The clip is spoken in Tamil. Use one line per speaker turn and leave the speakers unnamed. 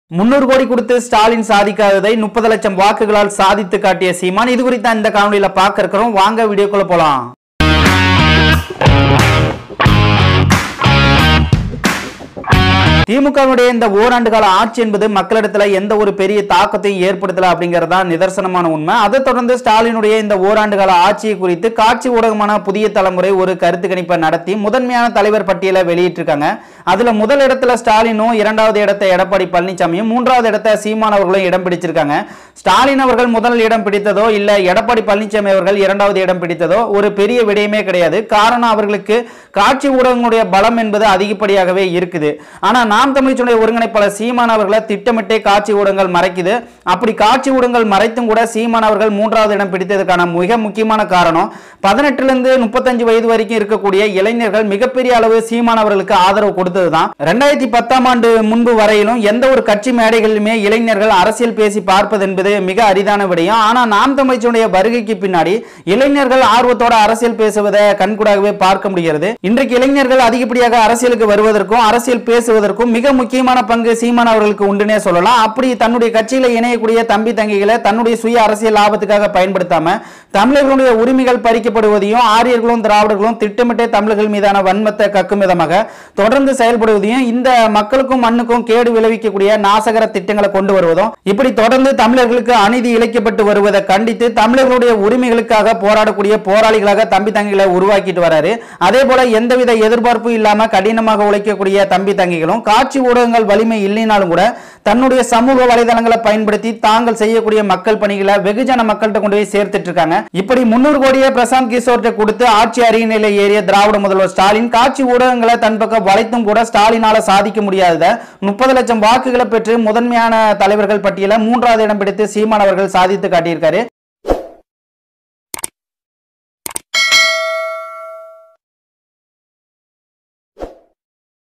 முன்னூறு கோடி கொடுத்து ஸ்டாலின் சாதிக்காததை முப்பது லட்சம் வாக்குகளால் சாதித்து காட்டிய சீமான் இது குறித்த இந்த காணொலியில பார்க்க இருக்கிறோம் வாங்க வீடியோக்குள்ள போலாம் திமுகவுடைய இந்த ஓராண்டு கால ஆட்சி என்பது மக்களிடத்துல எந்த ஒரு பெரிய தாக்கத்தையும் ஏற்படுத்தல அப்படிங்கறதா நிதர்சனமான உண்மை அதை தொடர்ந்து ஸ்டாலினுடைய இந்த ஓராண்டு கால ஆட்சியை குறித்து காட்சி ஊடகமான புதிய தலைமுறை ஒரு கருத்து கணிப்பை நடத்தி முதன்மையான தலைவர் பட்டியலை வெளியிட்டிருக்காங்க அதுல முதல் இடத்துல ஸ்டாலினும் இரண்டாவது இடத்தை எடப்பாடி பழனிசாமியும் மூன்றாவது இடத்தை சீமான் அவர்களும் இடம் பிடிச்சிருக்காங்க ஸ்டாலின் அவர்கள் முதல் இடம் பிடித்ததோ இல்ல எடப்பாடி பழனிசாமி அவர்கள் இரண்டாவது இடம் பிடித்ததோ ஒரு பெரிய விடயமே கிடையாது காரணம் அவர்களுக்கு காட்சி ஊடகங்களுடைய பலம் என்பது அதிகப்படியாகவே இருக்குது ஆனா நாம் தமிழ்ச்சியுடைய ஒருங்கிணைப்பாளர் சீமான் அவர்களை திட்டமிட்டே காட்சி ஊடகங்கள் மறைக்குது அப்படி காட்சி ஊடகங்கள் மறைத்தும் கூட சீமான் அவர்கள் மூன்றாவது இடம் பிடித்ததுக்கான மிக முக்கியமான காரணம் பதினெட்டுல இருந்து முப்பத்தஞ்சு வயது வரைக்கும் இருக்கக்கூடிய இளைஞர்கள் மிகப்பெரிய அளவு சீமான் அவர்களுக்கு ஆதரவு கொடுத்ததுதான் ரெண்டாயிரத்தி பத்தாம் ஆண்டு முன்பு வரையிலும் எந்த ஒரு கட்சி மேடைகளிலுமே இளைஞர்கள் அரசியல் பேசி பார்ப்பது என்பது மிக அரிதான விடயம் ஆனா நாம் தமிழ்ச்சியுடைய வருகைக்கு பின்னாடி இளைஞர்கள் ஆர்வத்தோட அரசியல் பேசுவதை கண்கூடாகவே பார்க்க முடிகிறது இன்றைக்கு இளைஞர்கள் அதிகப்படியாக அரசியலுக்கு வருவதற்கும் அரசியல் பேசுவதற்கும் மிக முக்கியமான பங்கு சீமான் அவர்களுக்கு உண்டுனே சொல்லலாம் அப்படி தன்னுடைய கட்சியில இணையக்கூடிய தம்பி தங்கிகளை தன்னுடைய சுய அரசியல் லாபத்துக்காக பயன்படுத்தாம தமிழர்களுடைய உரிமைகள் பறிக்கப்படுவதையும் ஆரியர்களும் திராவிடர்களும் திட்டமிட்டே தமிழர்கள் மீதான வன்மத்தை கக்கும் விதமாக தொடர்ந்து செயல்படுவதையும் இந்த மக்களுக்கும் மண்ணுக்கும் கேடு விளைவிக்கக்கூடிய நாசகர திட்டங்களை கொண்டு வருவதும் இப்படி தொடர்ந்து தமிழர்களுக்கு அநீதி இழைக்கப்பட்டு வருவதை கண்டித்து தமிழர்களுடைய உரிமைகளுக்காக போராடக்கூடிய போராளிகளாக தம்பி தங்கிகளை உருவாக்கிட்டு வராரு அதே போல எந்தவித எதிர்பார்ப்பும் இல்லாம கடினமாக உழைக்கக்கூடிய தம்பி தங்கிகளும் காட்சி ஊடகங்கள் வலிமை இல்லைனாலும் கூட தன்னுடைய சமூக வலைதளங்களை பயன்படுத்தி தாங்கள் செய்யக்கூடிய மக்கள் பணிகளை வெகுஜன மக்கள்கிட்ட கொண்டு போய் சேர்த்துட்டு இருக்காங்க இப்படி முன்னூறு கோடியை பிரசாந்த் கிஷோர்ட்ட கொடுத்து ஆட்சி அரியணையில ஏறிய திராவிட முதல்வர் ஸ்டாலின் காட்சி ஊடகங்களை தன் பக்கம் வளைத்தும் கூட ஸ்டாலினால சாதிக்க முடியாத முப்பது லட்சம் வாக்குகளை பெற்று முதன்மையான தலைவர்கள் பட்டியல மூன்றாவது இடம் பிடித்து சீமான் அவர்கள் சாதித்து காட்டியிருக்காரு